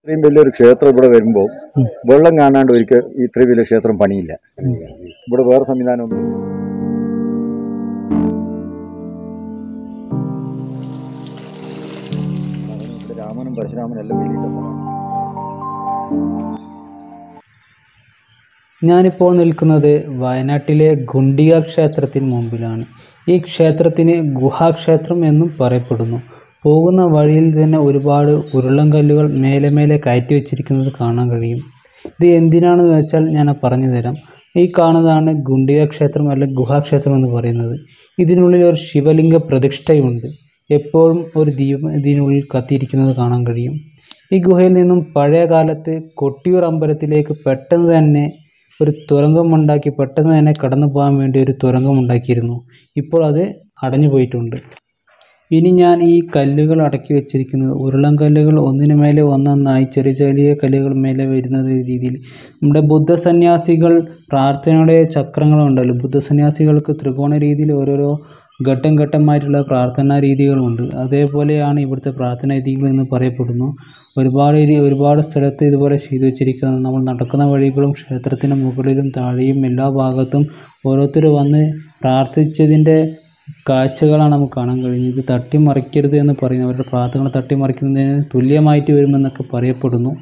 ഇത്രയും വലിയൊരു ക്ഷേത്രം ഇവിടെ വരുമ്പോൾ വെള്ളം കാണാണ്ട് ഒരിക്കൽ ഇത്രയും വലിയ ക്ഷേത്രം പണിയില്ല ഇവിടെ വേറെ സംവിധാനമൊന്നും ഇവിടെ രാമനും പരശുരാമനും എല്ലാം വലിയ സ്ഥലമാണ് ഞാനിപ്പോൾ നിൽക്കുന്നത് വയനാട്ടിലെ ഗുണ്ടിക ക്ഷേത്രത്തിന് മുമ്പിലാണ് ഈ ക്ഷേത്രത്തിന് ഗുഹാക്ഷേത്രം എന്നും പറയപ്പെടുന്നു പോകുന്ന വഴിയിൽ തന്നെ ഒരുപാട് ഉരുളൻകല്ലുകൾ മേലെ മേലെ കയറ്റി വെച്ചിരിക്കുന്നത് കാണാൻ കഴിയും ഇത് എന്തിനാണെന്ന് വെച്ചാൽ ഞാൻ പറഞ്ഞു തരാം ഈ കാണുന്നതാണ് ഗുണ്ടിക ക്ഷേത്രം അല്ലെങ്കിൽ ഗുഹാക്ഷേത്രം എന്ന് പറയുന്നത് ഇതിനുള്ളിൽ ഒരു ശിവലിംഗ പ്രതിഷ്ഠയുണ്ട് എപ്പോഴും ഒരു ദീപം ഇതിനുള്ളിൽ കത്തിയിരിക്കുന്നത് കാണാൻ കഴിയും ഈ ഗുഹയിൽ നിന്നും പഴയ കാലത്ത് കൊട്ടിയൂർ അമ്പലത്തിലേക്ക് പെട്ടെന്ന് തന്നെ ഒരു തുരങ്കമുണ്ടാക്കി പെട്ടെന്ന് തന്നെ കടന്നു പോകാൻ വേണ്ടി ഒരു തുരങ്കമുണ്ടാക്കിയിരുന്നു ഇപ്പോൾ അത് അടഞ്ഞു പോയിട്ടുണ്ട് ഇനി ഞാൻ ഈ കല്ലുകൾ അടക്കി വെച്ചിരിക്കുന്നത് ഉരുളൻ കല്ലുകൾ ഒന്നിനു മേലെ ഒന്നൊന്നായി ചെറിയ ചെറിയ കല്ലുകൾ മേലെ വരുന്ന രീതിയിൽ നമ്മുടെ ബുദ്ധ സന്യാസികൾ പ്രാർത്ഥനയുടെ ചക്രങ്ങളുണ്ടല്ലോ ബുദ്ധ സന്യാസികൾക്ക് ത്രികോണ രീതിയിൽ ഓരോരോ ഘട്ടം ഘട്ടമായിട്ടുള്ള പ്രാർത്ഥനാ രീതികളുണ്ട് അതേപോലെയാണ് ഇവിടുത്തെ പ്രാർത്ഥനാ രീതികൾ എന്ന് പറയപ്പെടുന്നു ഒരുപാട് രീ- ഒരുപാട് സ്ഥലത്ത് ഇതുപോലെ ചെയ്തു വെച്ചിരിക്കുന്നത് നമ്മൾ നടക്കുന്ന വഴികളും ക്ഷേത്രത്തിന് മുകളിലും താഴെയും എല്ലാ ഭാഗത്തും ഓരോരുത്തർ വന്ന് പ്രാർത്ഥിച്ചതിൻ്റെ കാഴ്ചകളാണ് നമുക്ക് കാണാൻ കഴിഞ്ഞത് ഇത് തട്ടിമറിക്കരുത് എന്ന് പറയുന്നു അവരുടെ പ്രാർത്ഥനകൾ തട്ടിമറിക്കുന്നതിന് തുല്യമായിട്ട് വരുമെന്നൊക്കെ പറയപ്പെടുന്നു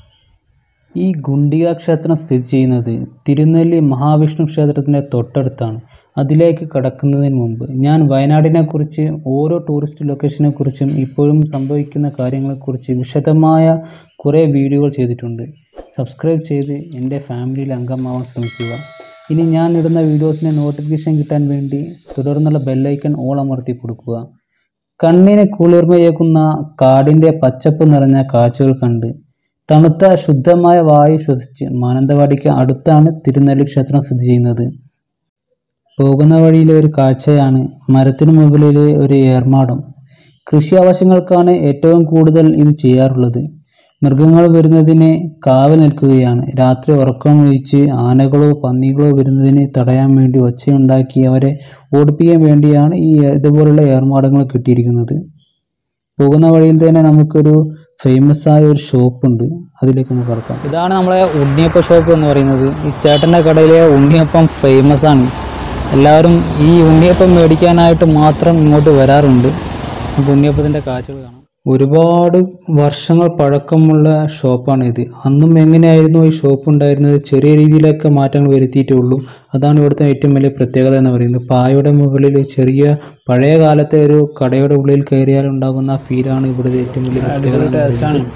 ഈ ഗുണ്ടിക ക്ഷേത്രം സ്ഥിതി ചെയ്യുന്നത് തിരുനെല്ലി മഹാവിഷ്ണു ക്ഷേത്രത്തിൻ്റെ തൊട്ടടുത്താണ് അതിലേക്ക് കടക്കുന്നതിന് മുമ്പ് ഞാൻ വയനാടിനെക്കുറിച്ച് ഓരോ ടൂറിസ്റ്റ് ലൊക്കേഷനെ കുറിച്ചും ഇപ്പോഴും സംഭവിക്കുന്ന കാര്യങ്ങളെക്കുറിച്ച് വിശദമായ കുറേ വീഡിയോകൾ ചെയ്തിട്ടുണ്ട് സബ്സ്ക്രൈബ് ചെയ്ത് എൻ്റെ ഫാമിലിയിൽ അംഗമാവാൻ ശ്രമിക്കുക ഇനി ഞാൻ ഇടുന്ന വീഡിയോസിന് നോട്ടിഫിക്കേഷൻ കിട്ടാൻ വേണ്ടി തുടർന്നുള്ള ബെല്ലൈക്കൺ ഓൾ അമർത്തി കൊടുക്കുക കണ്ണിന് കുളിർമയേക്കുന്ന കാടിൻ്റെ പച്ചപ്പ് നിറഞ്ഞ കാഴ്ചകൾ കണ്ട് തണുത്ത ശുദ്ധമായ വായു ശ്വസിച്ച് മാനന്തവാടിക്ക് അടുത്താണ് തിരുനെല്ലി ക്ഷേത്രം സ്ഥിതി ചെയ്യുന്നത് പോകുന്ന വഴിയിലെ ഒരു കാഴ്ചയാണ് മരത്തിന് മുകളിലെ ഒരു ഏർമാടം കൃഷി ആവശ്യങ്ങൾക്കാണ് ഏറ്റവും കൂടുതൽ ഇത് ചെയ്യാറുള്ളത് മൃഗങ്ങൾ വരുന്നതിന് കാവൽ നിൽക്കുകയാണ് രാത്രി ഉറക്കം ഒഴിച്ച് ആനകളോ പന്നികളോ വരുന്നതിന് തടയാൻ വേണ്ടി ഒച്ചയുണ്ടാക്കി അവരെ ഓടിപ്പിക്കാൻ വേണ്ടിയാണ് ഈ ഇതുപോലുള്ള ഏർമാടങ്ങൾ കിട്ടിയിരിക്കുന്നത് പോകുന്ന വഴിയിൽ തന്നെ നമുക്കൊരു ഫേമസ് ആയ ഒരു ഷോപ്പ് ഉണ്ട് അതിലേക്ക് നമുക്ക് കടക്കാം ഇതാണ് നമ്മളെ ഉണ്ണിയപ്പ ഷോപ്പ് എന്ന് പറയുന്നത് ഈ ചേട്ടൻ്റെ കടയിലെ ഉണ്ണിയപ്പം ഫേമസ് ആണ് എല്ലാവരും ഈ ഉണ്ണിയപ്പം മേടിക്കാനായിട്ട് മാത്രം ഇങ്ങോട്ട് വരാറുണ്ട് നമുക്ക് ഉണ്ണിയപ്പത്തിൻ്റെ കാഴ്ചകൾ കാണാം ഒരുപാട് വർഷങ്ങൾ പഴക്കമുള്ള ഷോപ്പാണ് ഇത് അന്നും എങ്ങനെയായിരുന്നു ഈ ഷോപ്പ് ഉണ്ടായിരുന്നത് ചെറിയ രീതിയിലൊക്കെ മാറ്റങ്ങൾ വരുത്തിയിട്ടേ ഉള്ളൂ അതാണ് ഇവിടുത്തെ ഏറ്റവും വലിയ പ്രത്യേകത എന്ന് പറയുന്നത് പായയുടെ മുകളിൽ ചെറിയ പഴയ കാലത്തെ ഒരു കടയുടെ ഉള്ളിൽ കയറിയാൽ ഉണ്ടാകുന്ന ഫീലാണ് ഇവിടുത്തെ ഏറ്റവും വലിയ പ്രത്യേകത എന്ന് പറയുന്നത്.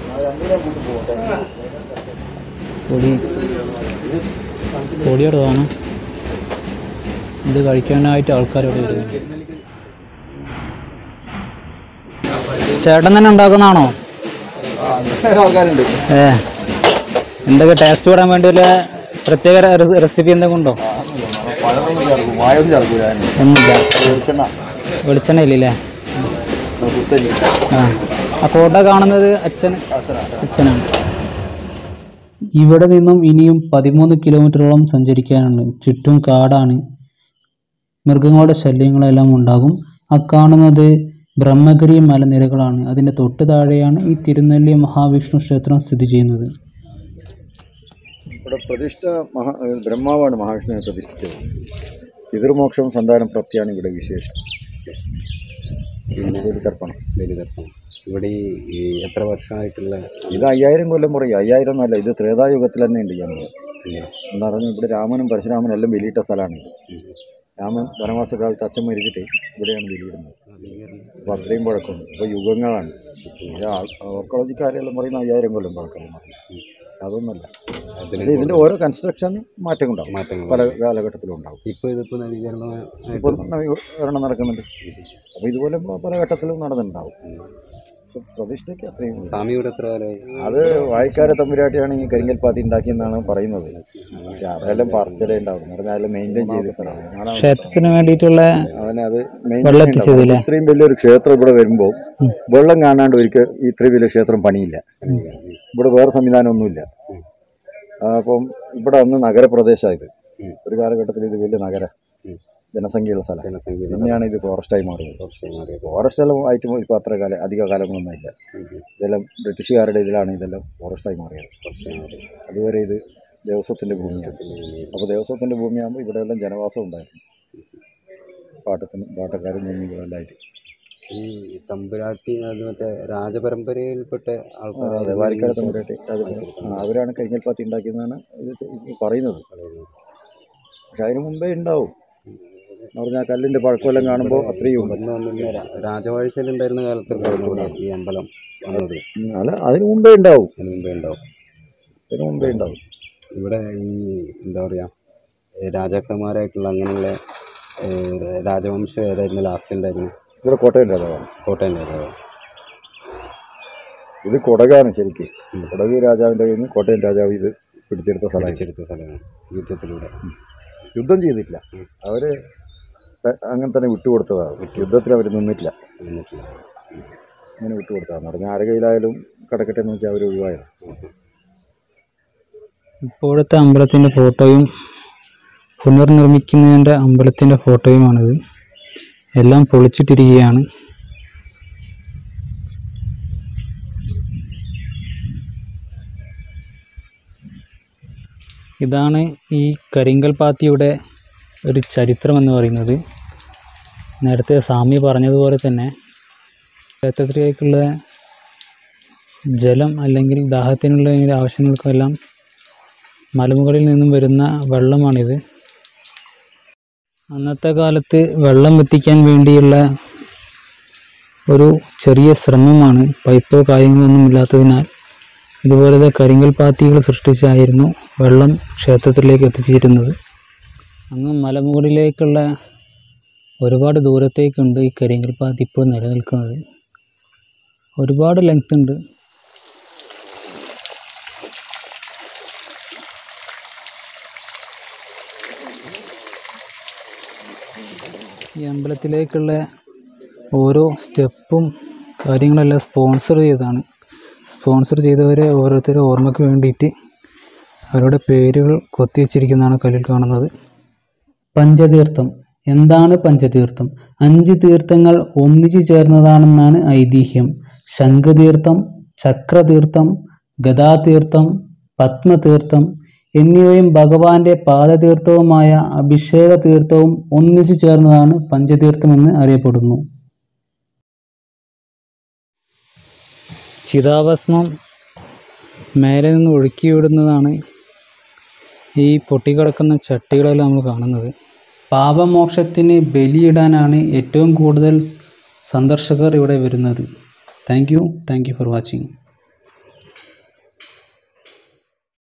പൊടി പൊടിയുടേതാണ് ഇത് കഴിക്കാനായിട്ട് ആൾക്കാർ ഇവിടെ വരുന്നു ചേട്ടൻ തന്നെ ഉണ്ടാക്കുന്നതാണോ ആൾക്കാരുണ്ട് ഏ എന്തൊക്കെ ടേസ്റ്റ് കൂടാൻ വേണ്ടി വല്ല പ്രത്യേക റെസിപ്പി എന്തെങ്കിലും ഉണ്ടോ പഴമൊന്നും ചേർക്കും വായൊന്നും ചേർക്കൂല ഒന്നുമില്ല വെളിച്ചെണ്ണ വെളിച്ചെണ്ണ ഇല്ലല്ലേ കുത്തരി ആ ആ ഫോട്ടോ കാണുന്നത് അച്ഛൻ അച്ഛനാണ് ഇവിടെ നിന്നും ഇനിയും പതിമൂന്ന് കിലോമീറ്ററോളം സഞ്ചരിക്കാനുണ്ട് ചുറ്റും കാടാണ് മൃഗങ്ങളുടെ ശല്യങ്ങളെല്ലാം ഉണ്ടാകും ആ കാണുന്നത് ബ്രഹ്മഗിരി മലനിരകളാണ് അതിൻ്റെ തൊട്ട് താഴെയാണ് ഈ തിരുനെല്ലി മഹാവിഷ്ണു ക്ഷേത്രം സ്ഥിതി ചെയ്യുന്നത് ഇവിടെ പ്രതിഷ്ഠ മഹാ ഏഹ് ബ്രഹ്മാവാണ് മഹാവിഷ്ണുവിനെ പ്രതിഷ്ഠിച്ചത് പിതൃമോക്ഷം സന്താന പ്രാപ്തിയാണ് ഇവിടെ വിശേഷം ബലിതർപ്പണം ബലിതർപ്പണം ഇവിടെ ഈ ഈ എത്ര വർഷമായിട്ടുള്ള ഇത് അയ്യായിരം കൊല്ലം പറയും അയ്യായിരം എന്നല്ല ഇത് ത്രേതായുഗത്തിൽ തന്നെ ഉണ്ട് ജന്മം എന്ന് പറഞ്ഞാൽ ഇവിടെ രാമനും പരശുരാമനും എല്ലാം ബലിയിട്ട സ്ഥലമാണ് ഇത് രാമൻ വനവാസകാലത്ത് അച്ഛൻ മരിച്ചിട്ട് ഇവിടെയാണ് ബലിയിടുന്നത് അപ്പോൾ അത്രയും പഴക്കമുണ്ട് അപ്പോൾ യുഗങ്ങളാണ് ഓർക്കോളജിക്കാരെല്ലാം പറയുന്ന അയ്യായിരം കൊല്ലം പഴക്കമാണ് അതൊന്നുമല്ല ഇത് ഇതിൻ്റെ ഓരോ കൺസ്ട്രക്ഷൻ മാറ്റം ഉണ്ടാവും മാറ്റങ്ങൾ പല കാലഘട്ടത്തിലും ഉണ്ടാവും ഇപ്പോൾ ഇതിപ്പോൾ നവീകരണം ഇപ്പോൾ നവീകരണം നടക്കുന്നുണ്ട് അപ്പോൾ ഇതുപോലെ പ- പല ഘട്ടത്തിലും നടന്നിട്ടുണ്ടാവും ഇപ്പൊ പ്രതിഷ്ഠയ്ക്ക് അത്രയും ഉണ്ട്. സ്വാമി ഇവിടെ എത്ര കാലമായി അത് വായിക്കാരെ തമ്പുരാട്ടിയാണ് ഈ കരിങ്കൽപ്പാത്തി ഉണ്ടാക്കിയെന്നാണ് പറയുന്നത് പക്ഷെ അതെല്ലാം പറച്ചിലേ ഉണ്ടാവും എന്ന് പറഞ്ഞാൽ അതെല്ലാം മെയിൻറ്റെയിൻ ചെയ്തിട്ടാണ് ക്ഷേത്രത്തിന് വേണ്ടിയിട്ടുള്ള അവനെ അത് വെള്ളം എത്തിച്ചത് അല്ലേ? ഇത്രയും വലിയൊരു ക്ഷേത്രം ഇവിടെ വരുമ്പോൾ വെള്ളം കാണാണ്ട് ഒരിക്കൽ ഇത്രയും വലിയ ക്ഷേത്രം പണിയില്ല ഇവിടെ വേറെ സംവിധാനമൊന്നുമില്ല അപ്പം ഇവിടെ അന്ന് നഗരപ്രദേശമായത് ഒരു കാലഘട്ടത്തിൽ ഇത് വലിയ നഗര ജനസംഖ്യയുള്ള സ്ഥലം ജനസംഖ്യ പിന്നെയാണ് ഇത് ഫോറസ്റ്റായി മാറിയത് കുറച്ച് മാറിയത് ഫോറസ്റ്റെല്ലാം ആയിട്ട് ഇപ്പോൾ അത്ര കാലം അധിക കാലങ്ങളൊന്നും ഇല്ല ഇതെല്ലാം ബ്രിട്ടീഷുകാരുടെ ഇതിലാണ് ഇതെല്ലാം ഫോറസ്റ്റായി മാറിയത് കുറച്ച് മാറി അതുവരെ ഇത് ദേവസ്വത്തിൻ്റെ ഭൂമിയാണ് അപ്പോൾ ദേവസ്വത്തിൻ്റെ ഭൂമിയാകുമ്പോൾ ഇവിടെയെല്ലാം ജനവാസം ഉണ്ടായിരുന്നു പാട്ടത്തിന് പാട്ടക്കാരും ജന്മികളെല്ലായിട്ട് ഈ തമ്പുരാട്ടി അത് മറ്റേ രാജപരമ്പരയിൽപ്പെട്ട ആൾക്കാർ അതെ വാരിക്കാല തമ്പുരാട്ടി അത് ആ, അവരാണ് കരിങ്ങൽപ്പാത്തി ഉണ്ടാക്കിയതെന്നാണ് ഇത് ഈ പറയുന്നത് പക്ഷെ അതിന് മുമ്പേ ഉണ്ടാവും എന്ന് പറഞ്ഞാൽ കല്ലിൻ്റെ പഴക്കമെല്ലാം കാണുമ്പോൾ അത്രയും ഉണ്ട് ഇവിടുന്ന് വന്നിരുന്ന രാ- രാജവാഴ്ചയിലുണ്ടായിരുന്ന കാലത്തൊക്കെയായിരുന്നു ഇവിടെ ഈ അമ്പലം വന്നത് ഉം, അല്ല അതിന് മുമ്പേ ഉണ്ടാവും അതിന് മുമ്പേ ഉണ്ടാവും അതിന് മുമ്പേ ഉണ്ടാവും ഇവിടെ ഈ എന്താ പറയുക രാജാക്കന്മാരായിട്ടുള്ള അങ്ങനെയുള്ള ഏഹ്, രാജവംശം ഏതായിരുന്നു ലാസ്റ്റ് ഉണ്ടായിരുന്നു ഇവിടെ കോട്ടയം രാജാവാണ് കോട്ടയം രാജാവ് ഇത് കൊടകാണ് ശരിക്കും കൊടക് രാജാവിൻ്റെ കയ്യിൽ നിന്ന് കോട്ടയം രാജാവ് ഇത് പിടിച്ചെടുത്ത സ്ഥലമാണ് പിടിച്ചെടുത്ത സ്ഥലമാണ് യുദ്ധത്തിലൂടെ യുദ്ധം ചെയ്തിട്ടില്ല അവർ അങ്ങനെ തന്നെ വിട്ടുകൊടുത്തതാണ് യുദ്ധത്തിൽ അവർ നിന്നിട്ടില്ല നിന്നിട്ടില്ല അങ്ങനെ വിട്ടുകൊടുത്തതാണ് പറഞ്ഞാൽ ആരുടെ കയ്യിലായാലും കിടക്കട്ടെ എന്ന് വെച്ചാൽ അവർ ഒഴിവായത് ഇപ്പോഴത്തെ അമ്പലത്തിൻ്റെ ഫോട്ടോയും പുനർനിർമ്മിക്കുന്നതിൻ്റെ അമ്പലത്തിൻ്റെ ഫോട്ടോയുമാണിത് എല്ലാം പൊളിച്ചിട്ടിരിക്കുകയാണ് ഇതാണ് ഈ കരിങ്കൽ പാത്തിയുടെ ഒരു ചരിത്രം എന്ന് പറയുന്നത് നേരത്തെ സ്വാമി പറഞ്ഞതുപോലെ തന്നെ ക്ഷേത്രത്തിലേക്കുള്ള ജലം അല്ലെങ്കിൽ ദാഹത്തിനുള്ള ഇതിൻ്റെ ആവശ്യങ്ങൾക്കെല്ലാം മലമുകളിൽ നിന്നും വരുന്ന വെള്ളമാണിത് അന്നത്തെ കാലത്ത് വെള്ളം എത്തിക്കാൻ വേണ്ടിയുള്ള ഒരു ചെറിയ ശ്രമമാണ് പൈപ്പോ കാര്യങ്ങളൊന്നും ഇല്ലാത്തതിനാൽ ഇതുപോലത്തെ കരിങ്കൽ പാത്തികൾ സൃഷ്ടിച്ചായിരുന്നു വെള്ളം ക്ഷേത്രത്തിലേക്ക് എത്തിച്ചിരുന്നത് അങ്ങ് മലമുകളിലേക്കുള്ള ഒരുപാട് ദൂരത്തേക്കുണ്ട് ഈ കരിങ്കൽ പാത്തി ഇപ്പോൾ നിലനിൽക്കുന്നത് ഒരുപാട് ലെങ്ത് ഉണ്ട് ഈ അമ്പലത്തിലേക്കുള്ള ഓരോ സ്റ്റെപ്പും കാര്യങ്ങളെല്ലാം സ്പോൺസർ ചെയ്തതാണ് സ്പോൺസർ ചെയ്തവരെ ഓരോരുത്തരും ഓർമ്മയ്ക്ക് വേണ്ടിയിട്ട് അവരുടെ പേരുകൾ കൊത്തിവെച്ചിരിക്കുന്നതാണ് കല്ലിൽ കാണുന്നത് പഞ്ചതീർത്ഥം എന്താണ് പഞ്ചതീർത്ഥം അഞ്ച് തീർത്ഥങ്ങൾ ഒന്നിച്ചു ചേർന്നതാണെന്നാണ് ഐതിഹ്യം ശംഖതീർത്ഥം ചക്രതീർത്ഥം ഗദാതീർത്ഥം പത്മതീർത്ഥം എന്നിവയും ഭഗവാന്റെ പാദതീർത്ഥവുമായ അഭിഷേക തീർത്ഥവും ഒന്നിച്ചു ചേർന്നതാണ് പഞ്ചതീർത്ഥമെന്ന് അറിയപ്പെടുന്നു ചിതാഭസ്മം മേലെ നിന്ന് ഒഴുക്കിവിടുന്നതാണ് ഈ പൊട്ടിക്കിടക്കുന്ന ചട്ടികളെല്ലാം നമ്മൾ കാണുന്നത് പാപമോക്ഷത്തിന് ബലിയിടാനാണ് ഏറ്റവും കൂടുതൽ സന്ദർശകർ ഇവിടെ വരുന്നത് thank you thank you for watching